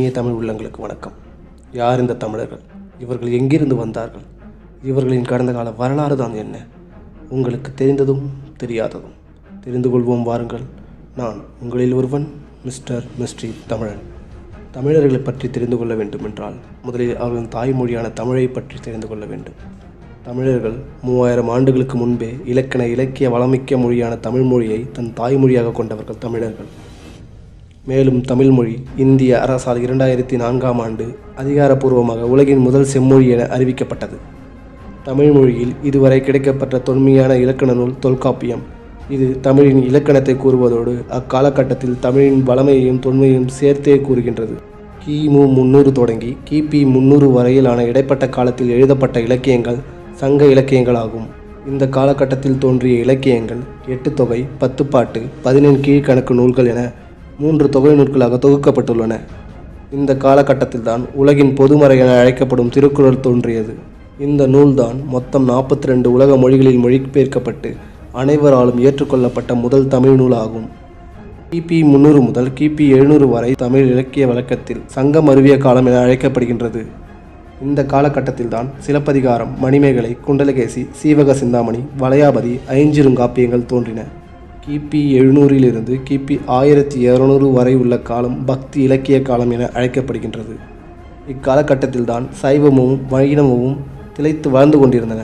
இனிய தமிழ் உள்ளங்களுக்கு வணக்கம் யார் இந்த தமிழர்கள் இவர்கள் எங்கிருந்து வந்தார்கள் இவர்களின் கடந்த கால வரலாறு தான் என்ன உங்களுக்கு தெரிந்ததும் தெரியாததும் தெரிந்து கொள்வோம் வாருங்கள் நான் உங்களில் ஒருவன் மிஸ்டர் மிஸ்ட்ரி தமிழன் தமிழர்களை பற்றி தெரிந்து கொள்ள வேண்டுமென்றால் முதலில் அவர்களின் தாய்மொழியான தமிழை பற்றி தெரிந்து கொள்ள வேண்டும் தமிழர்கள் மூவாயிரம் ஆண்டுகளுக்கு முன்பே இலக்கண இலக்கிய வளமிக்க மொழியான தமிழ் மொழியை தன் தாய்மொழியாக கொண்டவர்கள் தமிழர்கள் மேலும் தமிழ்மொழி இந்திய அரசால் இரண்டாயிரத்தி நான்காம் ஆண்டு அதிகாரப்பூர்வமாக உலகின் முதல் செம்மொழி என அறிவிக்கப்பட்டது தமிழ் மொழியில் இதுவரை கிடைக்கப்பட்ட தொன்மையான இலக்கண நூல் தொல்காப்பியம் இது தமிழின் இலக்கணத்தை கூறுவதோடு அக்காலகட்டத்தில் தமிழின் வளமையையும் தொன்மையையும் சேர்த்தே கூறுகின்றது கிமு முன்னூறு தொடங்கி கிபி முன்னூறு வரையிலான இடைப்பட்ட காலத்தில் எழுதப்பட்ட இலக்கியங்கள் சங்க இலக்கியங்களாகும் இந்த காலகட்டத்தில் தோன்றிய இலக்கியங்கள் எட்டு தொகை பத்து பாட்டு பதினெண் கீழ்கணக்கு நூல்கள் என மூன்று தொகை நூல்களாக தொகுக்கப்பட்டுள்ளன இந்த காலகட்டத்தில்தான் உலகின் பொதுமறை என அழைக்கப்படும் திருக்குறள் தோன்றியது இந்த நூல்தான் மொத்தம் நாற்பத்தி ரெண்டு உலக மொழிகளில் மொழிபெயர்க்கப்பட்டு அனைவராலும் ஏற்றுக்கொள்ளப்பட்ட முதல் தமிழ் நூல் ஆகும் கிபி முன்னூறு முதல் கிபி எழுநூறு வரை தமிழ் இலக்கிய வழக்கத்தில் சங்கம் அருவிய காலம் என அழைக்கப்படுகின்றது இந்த காலகட்டத்தில்தான் சிலப்பதிகாரம் மணிமேகலை குண்டலகேசி சீவக சிந்தாமணி வளையாபதி ஐஞ்சிறுங்காப்பியங்கள் தோன்றின கிபி எழுநூறிலிருந்து கிபி ஆயிரத்தி இருநூறு வரை உள்ள காலம் பக்தி இலக்கிய காலம் என அழைக்கப்படுகின்றது இக்காலகட்டத்தில்தான் சைவமும் வைணவமும் திளைத்து வாழ்ந்து கொண்டிருந்தன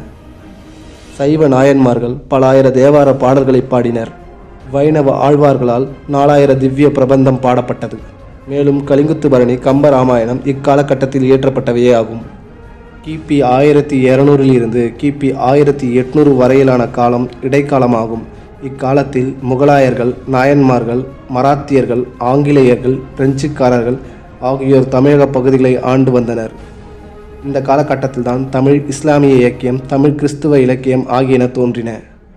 சைவ நாயன்மார்கள் பல ஆயிர தேவார பாடல்களை பாடினர் வைணவ ஆழ்வார்களால் நாலாயிர திவ்ய பிரபந்தம் பாடப்பட்டது மேலும் கலிங்குத்து பரணி கம்ப ராமாயணம் இக்காலகட்டத்தில் இயற்றப்பட்டவையே ஆகும் கிபி ஆயிரத்தி இருநூறில் இருந்து கிபி ஆயிரத்தி எட்நூறு வரையிலான காலம் இடைக்காலமாகும் இக்காலத்தில் முகலாயர்கள் நாயன்மார்கள் மராத்தியர்கள் ஆங்கிலேயர்கள் பிரெஞ்சுக்காரர்கள் ஆகியோர் தமிழக பகுதிகளை ஆண்டு வந்தனர் இந்த காலகட்டத்தில்தான் தமிழ் இஸ்லாமிய இலக்கியம் தமிழ் கிறிஸ்துவ இலக்கியம் ஆகியன தோன்றின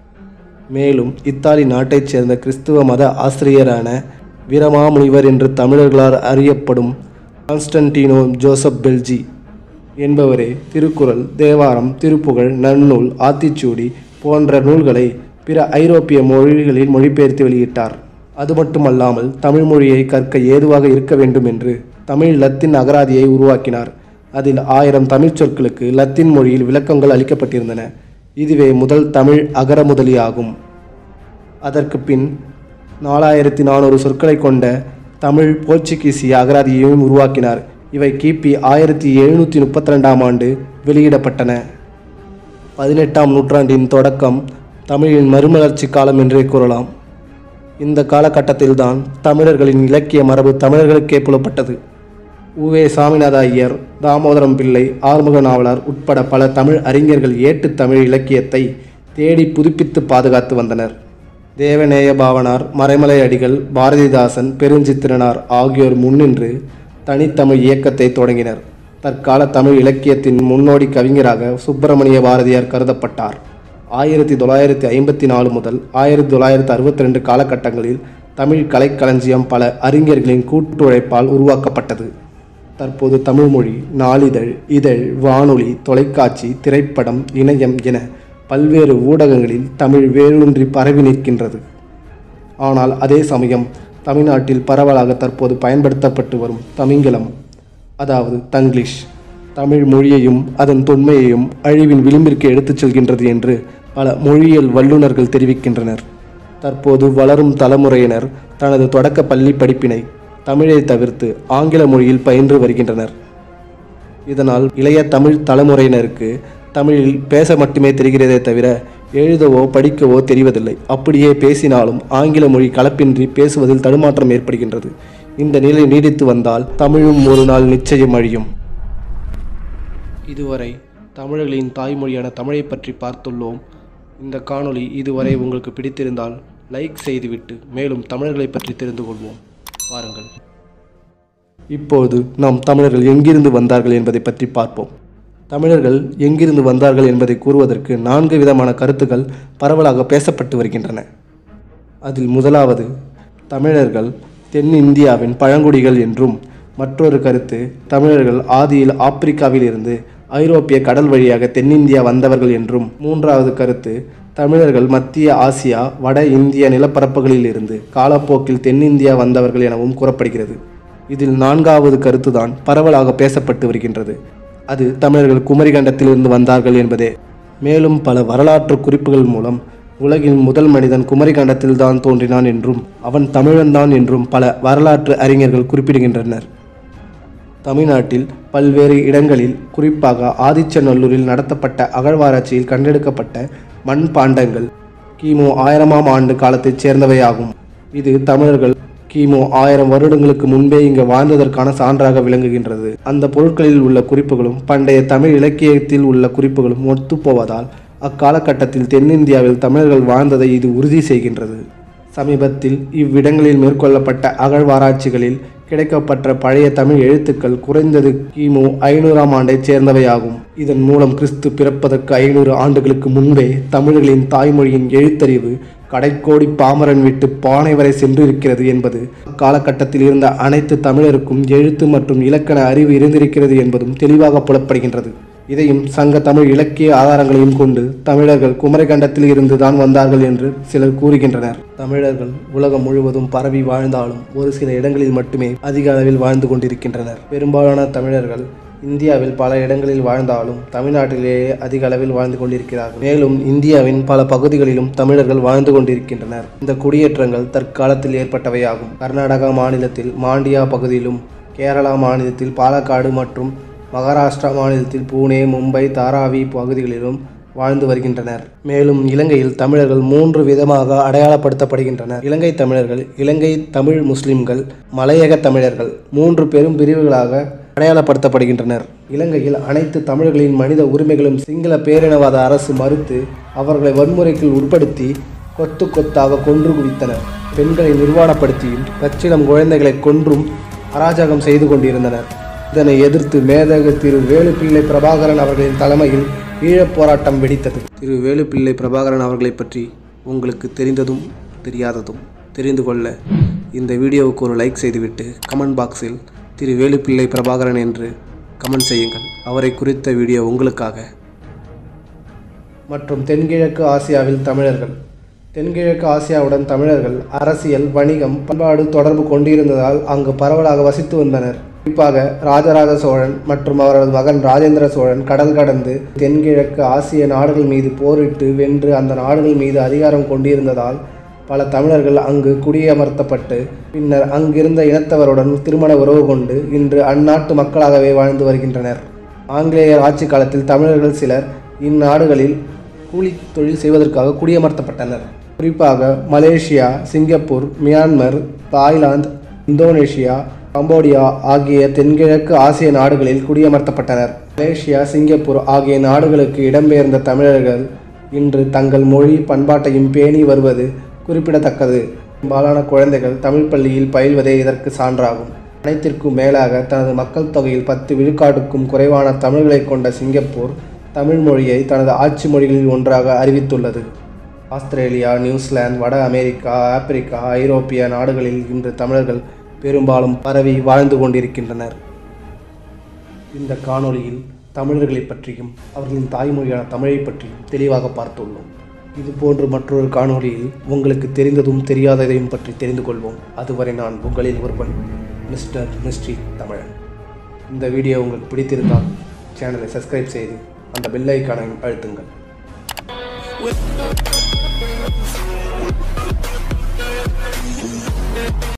மேலும் இத்தாலி நாட்டைச் சேர்ந்த கிறிஸ்துவ மத ஆசிரியரான வீரமாமுனிவர் என்று தமிழர்களால் அறியப்படும் கான்ஸ்டன்டினோ ஜோசப் பெல்ஜி என்பவரே திருக்குறள் தேவாரம் திருப்புகழ் நன்னூல் ஆத்திச்சூடி போன்ற நூல்களை பிற ஐரோப்பிய மொழிகளில் மொழிபெயர்த்து வெளியிட்டார் அது மட்டுமல்லாமல் தமிழ் மொழியை கற்க ஏதுவாக இருக்க வேண்டும் என்று தமிழ் லத்தீன் அகராதியை உருவாக்கினார் அதில் ஆயிரம் தமிழ் சொற்களுக்கு லத்தீன் மொழியில் விளக்கங்கள் அளிக்கப்பட்டிருந்தன இதுவே முதல் தமிழ் அகரமுதலி ஆகும் அதற்கு பின் நாலாயிரத்தி நானூறு சொற்களை கொண்ட தமிழ் போர்ச்சுகீசிய அகராதியையும் உருவாக்கினார் இவை கிபி ஆயிரத்தி எழுநூற்றி முப்பத்தி ரெண்டாம் ஆண்டு வெளியிடப்பட்டன பதினெட்டாம் நூற்றாண்டின் தொடக்கம் தமிழின் மறுமலர்ச்சி காலம் என்றே கூறலாம் இந்த காலகட்டத்தில்தான் தமிழர்களின் இலக்கிய மரபு தமிழர்களுக்கே புலப்பட்டது உவே சாமிநாத ஐயர் தாமோதரம் பிள்ளை ஆறுமுக நாவலர் உட்பட பல தமிழ் அறிஞர்கள் ஏட்டு தமிழ் இலக்கியத்தை தேடி புதுப்பித்து பாதுகாத்து வந்தனர் தேவநேய பாவனார் மறைமலை அடிகள் பாரதிதாசன் பெருஞ்சித்திரனார் ஆகியோர் முன்னின்று தனித்தமிழ் இயக்கத்தை தொடங்கினர் தற்கால தமிழ் இலக்கியத்தின் முன்னோடி கவிஞராக சுப்பிரமணிய பாரதியார் கருதப்பட்டார் ஆயிரத்தி தொள்ளாயிரத்தி ஐம்பத்தி நாலு முதல் ஆயிரத்தி தொள்ளாயிரத்தி அறுபத்தி ரெண்டு காலகட்டங்களில் தமிழ் கலைக்களஞ்சியம் பல அறிஞர்களின் கூட்டுழைப்பால் உருவாக்கப்பட்டது தற்போது தமிழ்மொழி நாளிதழ் இதழ் வானொலி தொலைக்காட்சி திரைப்படம் இணையம் என பல்வேறு ஊடகங்களில் தமிழ் வேரூன்றி பரவி நிற்கின்றது ஆனால் அதே சமயம் தமிழ்நாட்டில் பரவலாக தற்போது பயன்படுத்தப்பட்டு வரும் தமிங்கிலம் அதாவது தங்கிலீஷ் தமிழ் மொழியையும் அதன் தொன்மையையும் அழிவின் விளிம்பிற்கு எடுத்துச் செல்கின்றது என்று பல மொழியியல் வல்லுநர்கள் தெரிவிக்கின்றனர் தற்போது வளரும் தலைமுறையினர் தனது தொடக்க பள்ளி படிப்பினை தமிழை தவிர்த்து ஆங்கில மொழியில் பயின்று வருகின்றனர் இதனால் இளைய தமிழ் தலைமுறையினருக்கு தமிழில் பேச மட்டுமே தெரிகிறதே தவிர எழுதவோ படிக்கவோ தெரிவதில்லை அப்படியே பேசினாலும் ஆங்கில மொழி கலப்பின்றி பேசுவதில் தடுமாற்றம் ஏற்படுகின்றது இந்த நிலை நீடித்து வந்தால் தமிழும் ஒரு நாள் நிச்சயம் அழியும் இதுவரை தமிழர்களின் தாய்மொழியான தமிழை பற்றி பார்த்துள்ளோம் இந்த காணொளி இதுவரை உங்களுக்கு பிடித்திருந்தால் லைக் செய்துவிட்டு மேலும் தமிழர்களை பற்றி தெரிந்து கொள்வோம் வாருங்கள் இப்போது நாம் தமிழர்கள் எங்கிருந்து வந்தார்கள் என்பதை பற்றி பார்ப்போம் தமிழர்கள் எங்கிருந்து வந்தார்கள் என்பதை கூறுவதற்கு நான்கு விதமான கருத்துக்கள் பரவலாக பேசப்பட்டு வருகின்றன அதில் முதலாவது தமிழர்கள் தென்னிந்தியாவின் பழங்குடிகள் என்றும் மற்றொரு கருத்து தமிழர்கள் ஆதியில் ஆப்பிரிக்காவில் இருந்து ஐரோப்பிய கடல் வழியாக தென்னிந்தியா வந்தவர்கள் என்றும் மூன்றாவது கருத்து தமிழர்கள் மத்திய ஆசியா வட இந்திய நிலப்பரப்புகளில் இருந்து காலப்போக்கில் தென்னிந்தியா வந்தவர்கள் எனவும் கூறப்படுகிறது இதில் நான்காவது கருத்துதான் பரவலாக பேசப்பட்டு வருகின்றது அது தமிழர்கள் குமரி கண்டத்திலிருந்து வந்தார்கள் என்பதே மேலும் பல வரலாற்று குறிப்புகள் மூலம் உலகின் முதல் மனிதன் குமரி கண்டத்தில் தான் தோன்றினான் என்றும் அவன் தமிழன்தான் என்றும் பல வரலாற்று அறிஞர்கள் குறிப்பிடுகின்றனர் தமிழ்நாட்டில் பல்வேறு இடங்களில் குறிப்பாக ஆதிச்சநல்லூரில் நடத்தப்பட்ட அகழ்வாராய்ச்சியில் கண்டெடுக்கப்பட்ட மண் பாண்டங்கள் கிமு ஆயிரமாம் ஆண்டு காலத்தைச் சேர்ந்தவையாகும் இது தமிழர்கள் கிமு ஆயிரம் வருடங்களுக்கு முன்பே இங்கு வாழ்ந்ததற்கான சான்றாக விளங்குகின்றது அந்த பொருட்களில் உள்ள குறிப்புகளும் பண்டைய தமிழ் இலக்கியத்தில் உள்ள குறிப்புகளும் ஒத்துப்போவதால் அக்காலகட்டத்தில் தென்னிந்தியாவில் தமிழர்கள் வாழ்ந்ததை இது உறுதி செய்கின்றது சமீபத்தில் இவ்விடங்களில் மேற்கொள்ளப்பட்ட அகழ்வாராய்ச்சிகளில் கிடைக்கப்பட்ட பழைய தமிழ் எழுத்துக்கள் குறைந்தது கிமு ஐநூறாம் ஆண்டைச் சேர்ந்தவையாகும் இதன் மூலம் கிறிஸ்து பிறப்பதற்கு ஐநூறு ஆண்டுகளுக்கு முன்பே தமிழர்களின் தாய்மொழியின் எழுத்தறிவு கடைக்கோடி பாமரன் விட்டு பானை வரை சென்று இருக்கிறது என்பது அக்காலகட்டத்தில் இருந்த அனைத்து தமிழருக்கும் எழுத்து மற்றும் இலக்கண அறிவு இருந்திருக்கிறது என்பதும் தெளிவாக புலப்படுகின்றது இதையும் சங்க தமிழ் இலக்கிய ஆதாரங்களையும் கொண்டு தமிழர்கள் குமரிக்கண்டத்தில் இருந்து தான் வந்தார்கள் என்று சிலர் கூறுகின்றனர் தமிழர்கள் உலகம் முழுவதும் பரவி வாழ்ந்தாலும் ஒரு சில இடங்களில் மட்டுமே அதிக அளவில் வாழ்ந்து கொண்டிருக்கின்றனர் பெரும்பாலான தமிழர்கள் இந்தியாவில் பல இடங்களில் வாழ்ந்தாலும் தமிழ்நாட்டிலேயே அதிக அளவில் வாழ்ந்து கொண்டிருக்கிறார்கள் மேலும் இந்தியாவின் பல பகுதிகளிலும் தமிழர்கள் வாழ்ந்து கொண்டிருக்கின்றனர் இந்த குடியேற்றங்கள் தற்காலத்தில் ஏற்பட்டவையாகும் கர்நாடகா மாநிலத்தில் மாண்டியா பகுதியிலும் கேரளா மாநிலத்தில் பாலக்காடு மற்றும் மகாராஷ்டிரா மாநிலத்தில் பூனே மும்பை தாராவி பகுதிகளிலும் வாழ்ந்து வருகின்றனர் மேலும் இலங்கையில் தமிழர்கள் மூன்று விதமாக அடையாளப்படுத்தப்படுகின்றனர் இலங்கை தமிழர்கள் இலங்கை தமிழ் முஸ்லிம்கள் மலையக தமிழர்கள் மூன்று பெரும் பிரிவுகளாக அடையாளப்படுத்தப்படுகின்றனர் இலங்கையில் அனைத்து தமிழர்களின் மனித உரிமைகளும் சிங்கள பேரினவாத அரசு மறுத்து அவர்களை வன்முறைக்கு உட்படுத்தி கொத்து கொத்தாக கொன்று குவித்தனர் பெண்களை நிர்வாணப்படுத்தியும் பச்சிளம் குழந்தைகளை கொன்றும் அராஜகம் செய்து கொண்டிருந்தனர் இதனை எதிர்த்து மேதகு திரு வேலுப்பிள்ளை பிரபாகரன் அவர்களின் தலைமையில் ஈழப் போராட்டம் வெடித்தது திரு வேலுப்பிள்ளை பிரபாகரன் அவர்களை பற்றி உங்களுக்கு தெரிந்ததும் தெரியாததும் தெரிந்து கொள்ள இந்த வீடியோவுக்கு ஒரு லைக் செய்துவிட்டு கமெண்ட் பாக்ஸில் திரு வேலுப்பிள்ளை பிரபாகரன் என்று கமெண்ட் செய்யுங்கள் அவரை குறித்த வீடியோ உங்களுக்காக மற்றும் தென்கிழக்கு ஆசியாவில் தமிழர்கள் தென்கிழக்கு ஆசியாவுடன் தமிழர்கள் அரசியல் வணிகம் பண்பாடு தொடர்பு கொண்டிருந்ததால் அங்கு பரவலாக வசித்து வந்தனர் குறிப்பாக ராஜராஜ சோழன் மற்றும் அவரது மகன் ராஜேந்திர சோழன் கடல் கடந்து தென்கிழக்கு ஆசிய நாடுகள் மீது போரிட்டு வென்று அந்த நாடுகள் மீது அதிகாரம் கொண்டிருந்ததால் பல தமிழர்கள் அங்கு குடியமர்த்தப்பட்டு பின்னர் அங்கிருந்த இனத்தவருடன் திருமண உறவு கொண்டு இன்று அந்நாட்டு மக்களாகவே வாழ்ந்து வருகின்றனர் ஆங்கிலேயர் ஆட்சி காலத்தில் தமிழர்கள் சிலர் இந்நாடுகளில் கூலி தொழில் செய்வதற்காக குடியமர்த்தப்பட்டனர் குறிப்பாக Malaysia Singapore Myanmar Thailand Indonesia Cambodia ஆகிய தென்கிழக்கு ஆசிய நாடுகளில் குடியமர்த்தப்பட்டனர் மலேசியா சிங்கப்பூர் ஆகிய நாடுகளுக்கு இடம்பெயர்ந்த தமிழர்கள் இன்று தங்கள் மொழி பண்பாட்டையும் பேணி வருவது குறிப்பிடத்தக்கது பெரும்பாலான குழந்தைகள் தமிழ் பள்ளியில் பயில்வதே இதற்கு சான்றாகும் அனைத்திற்கும் மேலாக தனது மக்கள் தொகையில் பத்து விழுக்காட்டுக்கும் குறைவான தமிழர்களை கொண்ட சிங்கப்பூர் தமிழ் மொழியை தனது ஆட்சி மொழிகளில் ஒன்றாக அறிவித்துள்ளது ஆஸ்திரேலியா நியூசிலாந்து வட அமெரிக்கா ஆப்பிரிக்கா ஐரோப்பிய நாடுகளில் இன்று தமிழர்கள் பெரும்பாலும் பரவி வாழ்ந்து கொண்டிருக்கின்றனர் இந்த காணொளியில் தமிழர்களை பற்றியும் அவர்களின் தாய்மொழியான தமிழை பற்றியும் தெளிவாக பார்த்துள்ளோம் இதுபோன்று மற்றொரு காணொளியில் உங்களுக்கு தெரிந்ததும் தெரியாததையும் பற்றி தெரிந்து கொள்வோம் அதுவரை நான் உங்களில் ஒருவன் மிஸ்டர் மிஸ்ட்ரி தமிழன் இந்த வீடியோ உங்களுக்கு பிடித்திருந்தால் சேனலை சப்ஸ்கிரைப் செய்து அந்த பெல் ஐக்கானை அழுத்துங்கள்